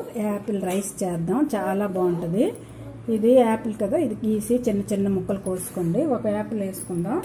Apple rice చేద్దాం చాలా బాగుంటుంది ఇది యాపిల్ కదా ఇది గీసి చిన్న చిన్న ముక్కలు కోసుకోండి ఒక యాపిల్ వేసుకుందాం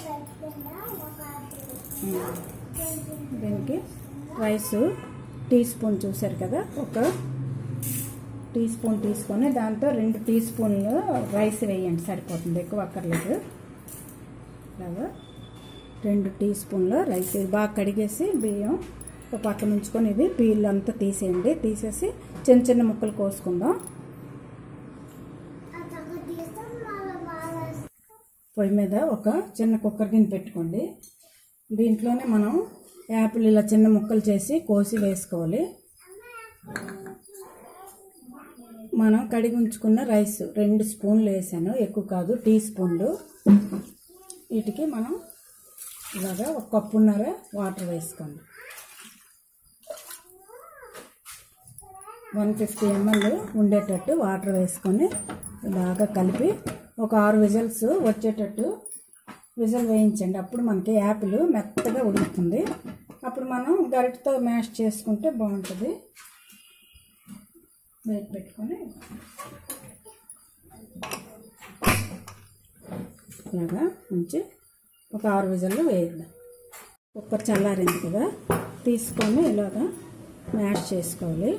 ఉమ్. దీనికి రైస్ టీ స్పూన్ చూసారు కదా ఒక టీ స్పూన్ తీసుకొని దాంతో రెండు టీ స్పూన్లు రైస్ వేయండి సరిపోతుంది ఎక్కువ అక్కర్లేదు ఇలాగా రెండు టీ స్పూన్ల రైస్ ఇది బాగా కడిగేసి బియ్యం ఒక పక్కన ఉంచుకొని ఇది పీల్ అంతా తీసేయండి తీసేసి చిన్న చిన్న ముక్కలు కోసుకుందాం పొయ్యి మీద ఒక చిన్న కుక్కర్ గిన్నె పెట్టుకోండి దీంట్లోనే మనం యాపిల్ ఇలా చిన్న ముక్కలు చేసి కోసి వేసుకోవాలి మనం కడిగి ఉంచుకున్న రైస్ రెండు స్పూన్లు వేసాను ఎక్కువ కాదు టీ స్పూన్లు వీటికి మనం ఇలాగా ఒక కప్పున్నర వాటర్ వేసుకోండి వన్ ఫిఫ్టీ ఎంఎల్ ఉండేటట్టు వాటర్ వేసుకొని బాగా కలిపి ఒక ఆరు విజిల్స్ వచ్చేటట్టు విజిల్ వేయించండి అప్పుడు మనకి యాపిల్ మెత్తగా ఉడుకుతుంది అప్పుడు మనం గరిటతో మ్యాష్ చేసుకుంటే బాగుంటుంది వేడి పెట్టుకొని ఇలాగా ఉంచి ఒక ఆరు విజల్లో వేద్దాం కుక్కర్ చల్లారింది కదా తీసుకొని ఇలాగా మ్యాష్ చేసుకోవాలి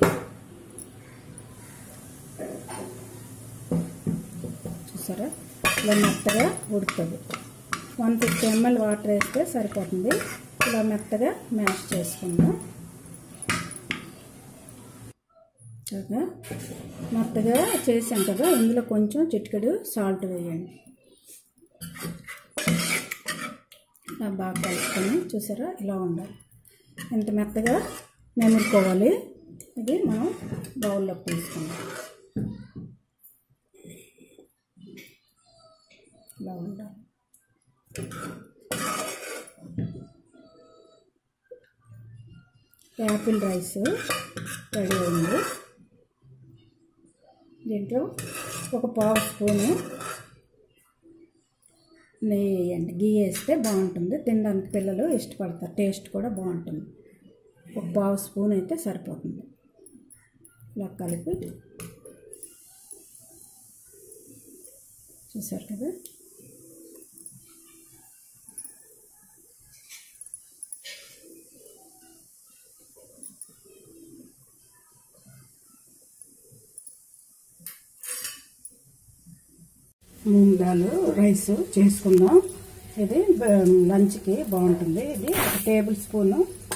చూసారా ఇలా మెత్తగా ఉడుతుంది వన్ ఫిఫ్టీ ఎంఎల్ వాటర్ వేస్తే సరిపోతుంది ఇలా మెత్తగా మ్యాష్ చేసుకుందాం ఇలాగా మెత్తగా చేసాం కదా ఇందులో కొంచెం చిటికెడు సాల్ట్ వేయండి ఇలా బాగా కలుపుకొని చూసారా ఇలా ఉండాలి ఇంత మెత్తగా మెమురుకోవాలి ఇది మనం బౌల్లోకి తీసుకుందాం ఇలా ఉండాలి యాపిల్ రైస్ రెడీ అయింది దీంట్లో ఒక పావు స్పూను నెయ్యి వేయండి గీ వేస్తే బాగుంటుంది తినడానికి పిల్లలు ఇష్టపడతారు టేస్ట్ కూడా బాగుంటుంది ఒక పావు స్పూన్ అయితే సరిపోతుంది ఇలా కలిపి చూసారు కదా మూంగ్ దాల్ రైస్ చేసుకుందాం ఇది బ- లంచ్కి బాగుంటుంది ఇది ఒక టేబుల్ స్పూను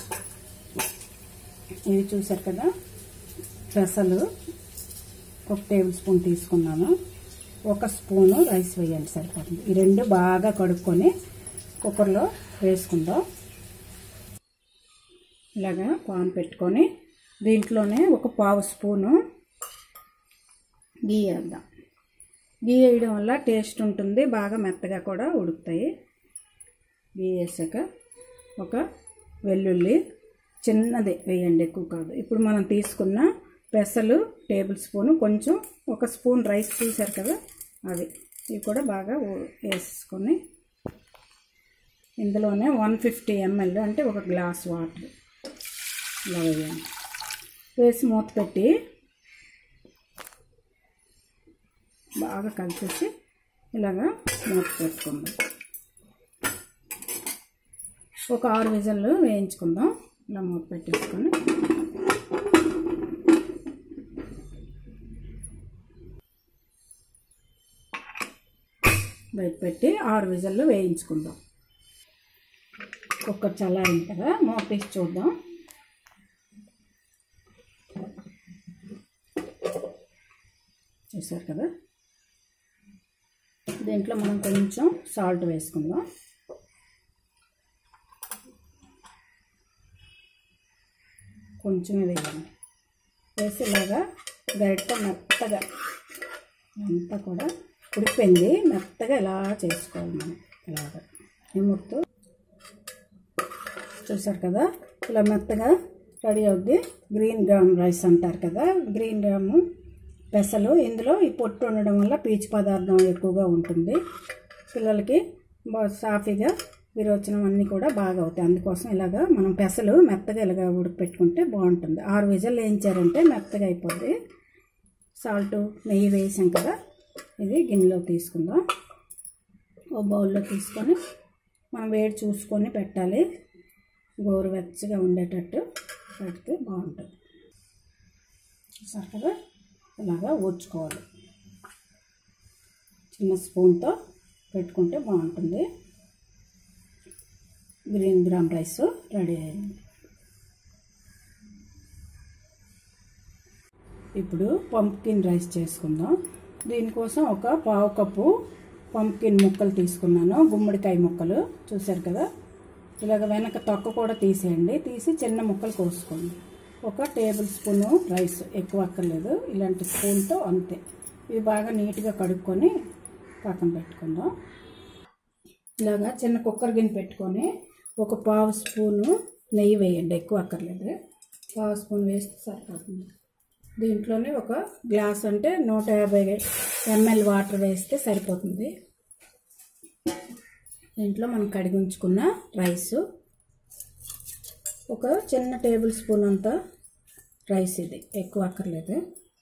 ఇవి చూసారు కదా పెసలు ఒక టేబుల్ స్పూన్ తీసుకున్నాను ఒక స్పూను రైస్ వేయండి సరిపోతుంది ఈ రెండు బాగా కడుక్కొని కుక్కర్లో వేసుకుందాం ఇలాగా పాన్ పెట్టుకొని దీంట్లోనే ఒక పావు స్పూను గీ వేద్దాం గీ వేయడం వల్ల టేస్ట్ ఉంటుంది బాగా మెత్తగా కూడా ఉడుకుతాయి గీ వేసాక ఒక వెల్లుల్లి చిన్నది వేయండి ఎక్కువ కాదు ఇప్పుడు మనం తీసుకున్న పెసలు టేబుల్ స్పూను కొంచెం ఒక స్పూన్ రైస్ చూసారు కదా అది ఇవి కూడా బాగా ఊ- వేసుకొని ఇందులోనే వన్ ఫిఫ్టీ ఎంఎల్ అంటే ఒక గ్లాస్ వాటర్ ఇలా వేయండి వేసి మూత పెట్టి బాగా కలిసేసి ఇలాగా మూత పెట్టుకుందాం ఒక ఆరు విజల్లు వేయించుకుందాం ఇలా మూత పెట్టేసుకొని బయట పెట్టి ఆరు విజల్లు వేయించుకుందాం కుక్కర్ చల్లారింది కదా మూత తీసి చూద్దాం చూసారు కదా దీంట్లో మనం కొంచెం సాల్ట్ వేసుకుందాం కొంచెం వేయండి వేసి ఇలాగా గరిటతో మెత్తగా అంతా కూడా ఉడిపోయింది మెత్తగా ఇలా చేసుకోవాలి మనం ఇలాగా నిమురుతూ చూసారు కదా ఇలా మెత్తగా రెడీ అవుద్ది గ్రీన్ గ్రామ్ రైస్ అంటారు కదా గ్రీన్ గ్రాము పెసలు ఇందులో ఈ పొట్టు ఉండడం వల్ల పీచు పదార్థం ఎక్కువగా ఉంటుంది పిల్లలకి బాగా సాఫీగా విరోచనం అన్నీ కూడా బాగా అవుతాయి అందుకోసం ఇలాగా మనం పెసలు మెత్తగా ఇలాగ ఉడకపెట్టుకుంటే బాగుంటుంది ఆరు విజలు వేయించారంటే మెత్తగా అయిపోద్ది సాల్ట్ నెయ్యి వేసాం కదా ఇది గిన్నెలో తీసుకుందాం ఓ బౌల్లో తీసుకొని మనం వేడి చూసుకొని పెట్టాలి గోరువెచ్చగా ఉండేటట్టు పెడితే బాగుంటుంది చూసారు కదా ఇలాగా ఊడ్చుకోవాలి చిన్న స్పూన్తో పెట్టుకుంటే బాగుంటుంది గ్రీన్ గ్రామ్ రైస్ రెడీ అయింది ఇప్పుడు పంప్కిన్ రైస్ చేసుకుందాం దీనికోసం ఒక పావు కప్పు పంప్కిన్ ముక్కలు తీసుకున్నాను గుమ్మడికాయ ముక్కలు చూశారు కదా ఇలాగ వెనక తొక్క కూడా తీసేయండి తీసి చిన్న ముక్కలు కోసుకోండి ఒక టేబుల్ స్పూను రైస్ ఎక్కువ అక్కర్లేదు ఇలాంటి స్పూన్తో అంతే ఇవి బాగా నీట్గా కడుక్కొని పక్కన పెట్టుకుందాం ఇలాగా చిన్న కుక్కర్ గిన్నె పెట్టుకొని ఒక పావు స్పూను నెయ్యి వేయండి ఎక్కువ అక్కర్లేదు పావు స్పూన్ వేస్తే సరిపోతుంది దీంట్లోనే ఒక గ్లాస్ అంటే నూట యాభై ఎంఎల్ వాటర్ వేస్తే సరిపోతుంది దీంట్లో మనం కడిగి ఉంచుకున్న రైసు ఒక చిన్న టేబుల్ స్పూన్ అంత రైస్ ఇది ఎక్కువ అక్కర్లేదు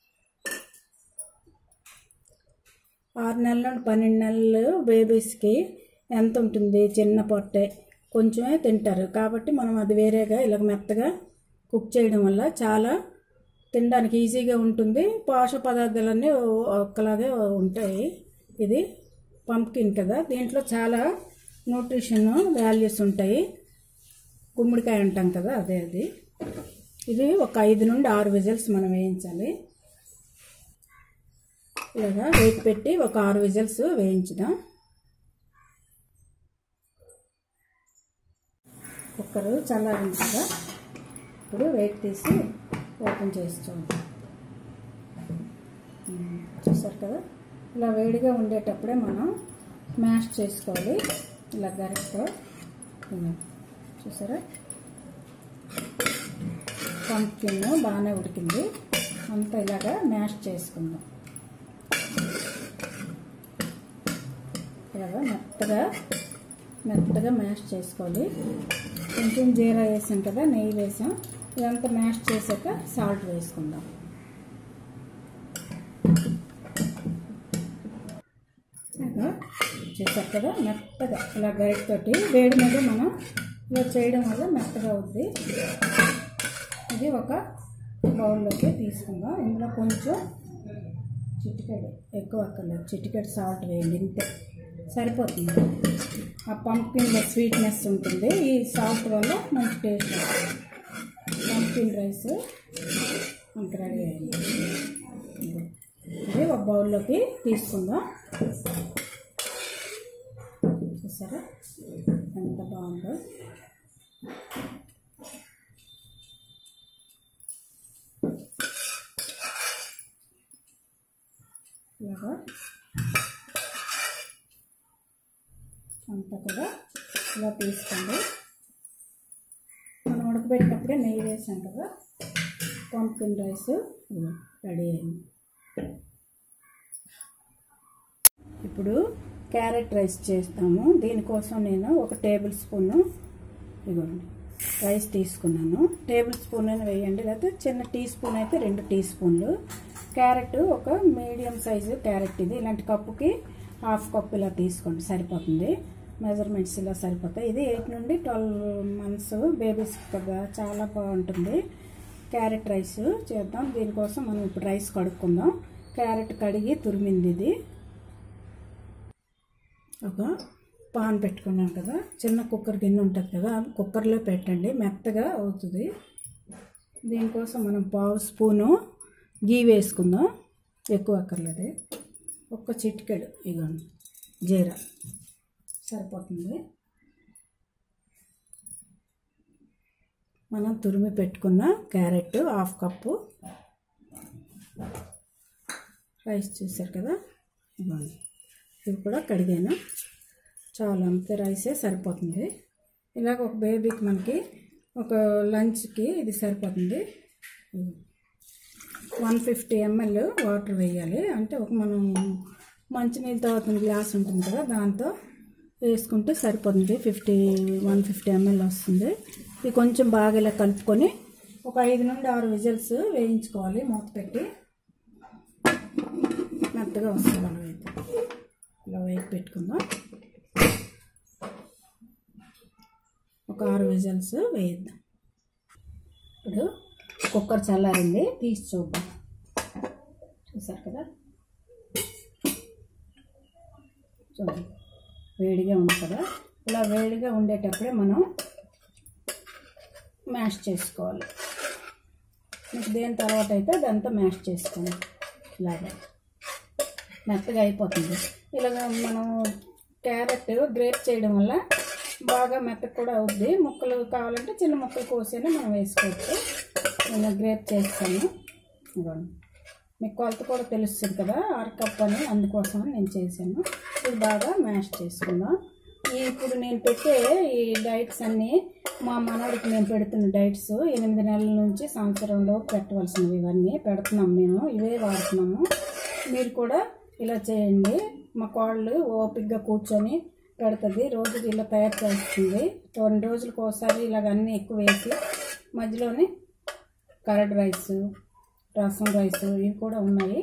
ఆరు నెలల నుండి పన్నెండు నెలలు బేబీస్కి ఎంత ఉంటుంది చిన్న పొట్టే కొంచెమే తింటారు కాబట్టి మనం అది వేరేగా ఇలాగ మెత్తగా కుక్ చేయడం వల్ల చాలా తినడానికి ఈజీగా ఉంటుంది పోషక పదార్థాలన్నీ ఒక్కలాగే ఉంటాయి ఇది పంప్కిన్ కదా దీంట్లో చాలా న్యూట్రిషన్ వాల్యూస్ ఉంటాయి గుమ్మడికాయ అంటాం కదా అదే అది ఇది ఒక ఐదు నుండి ఆరు విజిల్స్ మనం వేయించాలి ఇలాగా వెయిట్ పెట్టి ఒక ఆరు విజిల్స్ వేయించుదాం కుక్కరు చల్లారింది కదా ఇప్పుడు వెయిట్ తీసి ఓపెన్ చేసి చూడండి ఉమ్, చూసారు కదా ఇలా వేడిగా ఉండేటప్పుడే మనం మ్యాష్ చేసుకోవాలి ఇలా గరిటతో ఇలా. చూసారా పంప్కిన్ బాగానే ఉడికింది అంతా ఇలాగా మ్యాష్ చేసుకుందాం ఇలాగా మెత్తగా మెత్తగా మ్యాష్ చేసుకోవాలి కొంచెం జీరా వేసాం కదా నెయ్యి వేసాం ఇదంతా మ్యాష్ చేశాక సాల్ట్ వేసుకుందాం ఇలాగా చేశారు కదా మెత్తగా ఇలా గరిటతోటి వేడి మీద మనం ఇలా చేయడం వల్ల మెత్తగా అవుద్ది ఇది ఒక బౌల్లోకి తీసుకుందాం ఇందులో కొంచెం చిటికెడు ఎక్కువ అక్కర్లేదు చిటికెడు సాల్ట్ వేయండి ఇంతే సరిపోతుంది ఆ పంప్కిన్లో స్వీట్నెస్ ఉంటుంది ఈ సాల్ట్ వల్ల మంచి టేస్ట్ వస్తుంది పంప్కిన్ రైస్ మనకి రెడీ అయింది ఇది. ఇది ఒక బౌల్లోకి తీసుకుందాం చూసారా ఎంత బాగుందో ఇలాగా అంతా కూడా ఇలా తీసుకోండి మనం ఉడకబెట్టినప్పుడే నెయ్యి వేసాం కదా పంప్కిన్ రైస్ రెడీ అయింది ఇప్పుడు క్యారెట్ రైస్ చేస్తాము దీనికోసం నేను ఒక టేబుల్ స్పూను ఇదిగోండి రైస్ తీసుకున్నాను టేబుల్ స్పూన్ అయినా వేయండి లేకపోతే చిన్న టీ స్పూన్ అయితే రెండు టీ స్పూన్లు క్యారెట్ ఒక మీడియం సైజు క్యారెట్ ఇది ఇలాంటి కప్పుకి హాఫ్ కప్ ఇలా తీసుకోండి సరిపోతుంది మెజర్మెంట్స్ ఇలా సరిపోతాయి ఇది ఎయిట్ నుండి ట్వెల్వ్ మంత్స్ బేబీస్ కదా చాలా బాగుంటుంది క్యారెట్ రైస్ చేద్దాం దీనికోసం మనం ఇప్పుడు రైస్ కడుక్కుందాం క్యారెట్ కడిగి తురిమింది ఇది ఒక పాన్ పెట్టుకున్నాం కదా చిన్న కుక్కర్ గిన్నె ఉంటుంది కదా అది కుక్కర్లో పెట్టండి మెత్తగా అవుతుంది దీనికోసం మనం పావు స్పూను గీ వేసుకుందాం ఎక్కువ అక్కర్లేదు ఒక్క చిటికెడు ఇగోండి జీరా సరిపోతుంది మనం తురిమి పెట్టుకున్న క్యారెట్ హాఫ్ కప్పు రైస్ చూసారు కదా ఇవ్వండి ఇవి కూడా కడిగాను చాలా అంతే రైసే సరిపోతుంది ఇలాగ ఒక బేబీకి మనకి ఒక లంచ్కి ఇది సరిపోతుంది వన్ ఫిఫ్టీ ఎంఎల్ వాటర్ వేయాలి అంటే ఒక మనం మంచినీళ్ళు తాగుతున్న గ్లాస్ ఉంటుంది కదా దాంతో వేసుకుంటే సరిపోతుంది ఫిఫ్టీ వన్ ఫిఫ్టీ ఎంఎల్ వస్తుంది ఇది కొంచెం బాగా ఇలా కలుపుకొని ఒక ఐదు నుండి ఆరు విజిల్స్ వేయించుకోవాలి మూత పెట్టి మెత్తగా వస్తుంది అలాగైతే ఇలా వేసి పెట్టుకుందాం ఒక ఆరు విజిల్స్ వేయిద్దాం ఇప్పుడు కుక్కర్ చల్లారింది తీసి చూద్దాం చూసారు కదా చూడండి వేడిగా ఉంది కదా ఇలా వేడిగా ఉండేటప్పుడే మనం మ్యాష్ చేసుకోవాలి మీకు దేని తర్వాత అయితే దాంతో మ్యాష్ చేసుకోండి ఇలాగా మెత్తగా అయిపోతుంది ఇలాగ మనం క్యారెట్ గ్రేప్ చేయడం వల్ల బాగా మెత్తగా కూడా అవుద్ది ముక్కలు కావాలంటే చిన్న ముక్కలు కోసైనా మనం వేసుకోవచ్చు నేను గ్రేప్ చేస్తాను ఇవ్వండి మీకు కొలత కూడా తెలుస్తుంది కదా అరకప్ అని అందుకోసం నేను చేశాను ఇది బాగా మ్యాష్ చేసుకుందాం ఈ ఇప్పుడు నేను పెట్టే ఈ డైట్స్ అన్నీ మా మనవాడికి నేను పెడుతున్న డైట్స్ ఎనిమిది నెలల నుంచి సంవత్సరంలో పెట్టవలసినవి ఇవన్నీ పెడుతున్నాం మేము ఇవే వాడుతున్నాము మీరు కూడా ఇలా చేయండి మా కోళ్ళు ఓపిక్గా కూర్చొని పెడుతుంది రోజుకి ఇలా తయారు చేస్తుంది రెండు రోజులకు ఒకసారి ఇలాగ అన్నీ ఎక్కువ వేసి మధ్యలోనే కర్డ్ రైస్ రసం రైస్ ఇవి కూడా ఉన్నాయి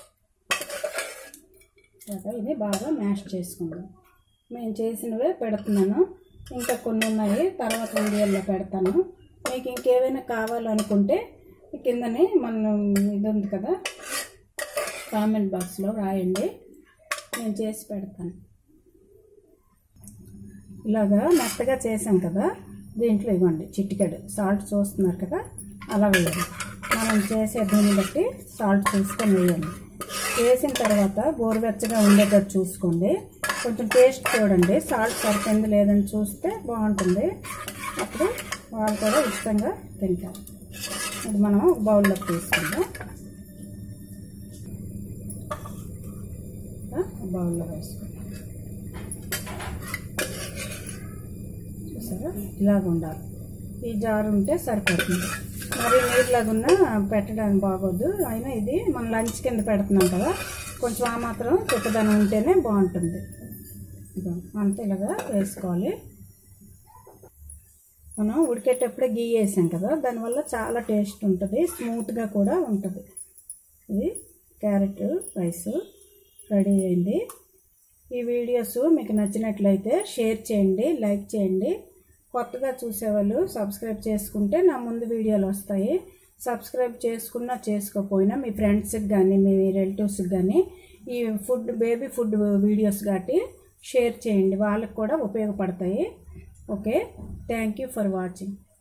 తర్వాత ఇది బాగా మ్యాష్ చేసుకుందాం నేను చేసినవే పెడుతున్నాను ఇంకా కొన్ని ఉన్నాయి తర్వాత వీడియోలో పెడతాను మీకు ఇంకేమైనా కావాలనుకుంటే కిందనే మనం ఇది ఉంది కదా కామెంట్ బాక్స్లో రాయండి నేను చేసి పెడతాను ఇలాగా మెత్తగా చేసాం కదా దీంట్లో ఇవ్వండి చిటికెడు సాల్ట్ చూస్తున్నారు కదా అలా వేయండి మనం చేసే దీన్ని బట్టి సాల్ట్ చూసుకొని వేయండి వేసిన తర్వాత గోరువెచ్చగా ఉండేటట్టు చూసుకోండి కొంచెం టేస్ట్ చూడండి సాల్ట్ సరిపోయింది లేదని చూస్తే బాగుంటుంది అప్పుడు వాళ్ళు కూడా ఇష్టంగా తింటారు ఇది మనం బౌల్లోకి తీసుకుందాం బౌల్లో వేసుకుందాం చూసారా ఇలాగ ఉండాలి ఈ జారు ఉంటే సరిపోతుంది మరి నీటిలాగున్నా పెట్టడానికి బాగోదు అయినా ఇది మనం లంచ్ కింద పెడుతున్నాం కదా కొంచెం ఆ మాత్రం చిక్కదనం ఉంటేనే బాగుంటుంది ఇదో అంతే ఇలాగా వేసుకోవాలి మనం ఉడికేటప్పుడే గీ వేసాం కదా దానివల్ల చాలా టేస్ట్ ఉంటుంది స్మూత్గా కూడా ఉంటుంది ఇది క్యారెట్ రైస్ రెడీ అయింది ఈ వీడియోస్ మీకు నచ్చినట్లయితే షేర్ చేయండి లైక్ చేయండి కొత్తగా చూసేవాళ్ళు సబ్స్క్రైబ్ చేసుకుంటే నా ముందు వీడియోలు వస్తాయి సబ్స్క్రైబ్ చేసుకున్నా చేసుకోకపోయినా మీ ఫ్రెండ్స్కి కానీ మీ రిలేటివ్స్కి కానీ ఈ ఫుడ్ బేబీ ఫుడ్ వీడియోస్ కాబట్టి షేర్ చేయండి వాళ్ళకి కూడా ఉపయోగపడతాయి okay thank you for watching